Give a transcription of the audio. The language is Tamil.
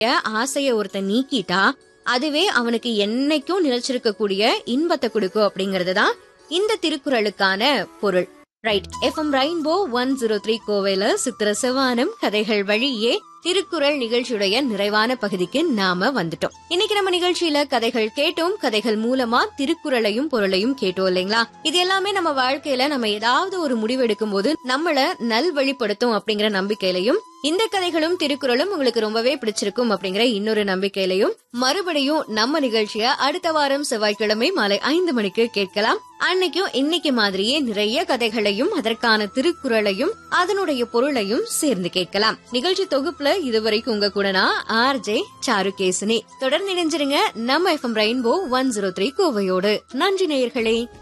ஆசைய ஒருத்தன் நீக்கிட்டா அதுவே அவனுக்கு என்னைக்கும் நிலைச்சிருக்கக்கூடிய இன்பத்தை கொடுக்கும் அப்படிங்கறது தான் இந்த திருக்குறளுக்கான பொருள் right FM rainbow one zero three கோவையில சித்திர செவானம் கதைகள் வழியே திருக்குறள் நிகழ்ச்சியுடைய நிறைவான பகுதிக்கு நாம வந்துட்டோம் இன்னைக்கு நம்ம நிகழ்ச்சியில கதைகள் கேட்டோம் கதைகள் மூலமா திருக்குறளையும் பொருளையும் கேட்டோம் இல்லைங்களா இது எல்லாமே நம்ம வாழ்க்கையில நம்ம ஏதாவது ஒரு முடிவு எடுக்கும் போது நம்மள நல்வழிப்படுத்தும் அப்படிங்கிற நம்பிக்கையிலையும் இந்த கதைகளும் திருக்குறளும் உங்களுக்கு ரொம்பவே பிடிச்சிருக்கும் அப்படிங்கிற இன்னொரு நம்பிக்கையிலையும் மறுபடியும் நம்ம நிகழ்ச்சிய அடுத்த வாரம் செவ்வாய்க்கிழமை மாலை ஐந்து மணிக்கு கேட்கலாம் அன்னைக்கும் இன்னைக்கு மாதிரியே நிறைய கதைகளையும் அதற்கான திருக்குறளையும் அதனுடைய பொருளையும் சேர்ந்து கேட்கலாம் நிகழ்ச்சி தொகுப்புல இதுவரைக்கும் உங்க கூட நான் ஆர் ஜே சாருகேசினி தொடர்ந்து இணைஞ்சிருங்க நம்ம FM rainbow one zero three கோவையோடு நன்றி நேயர்களே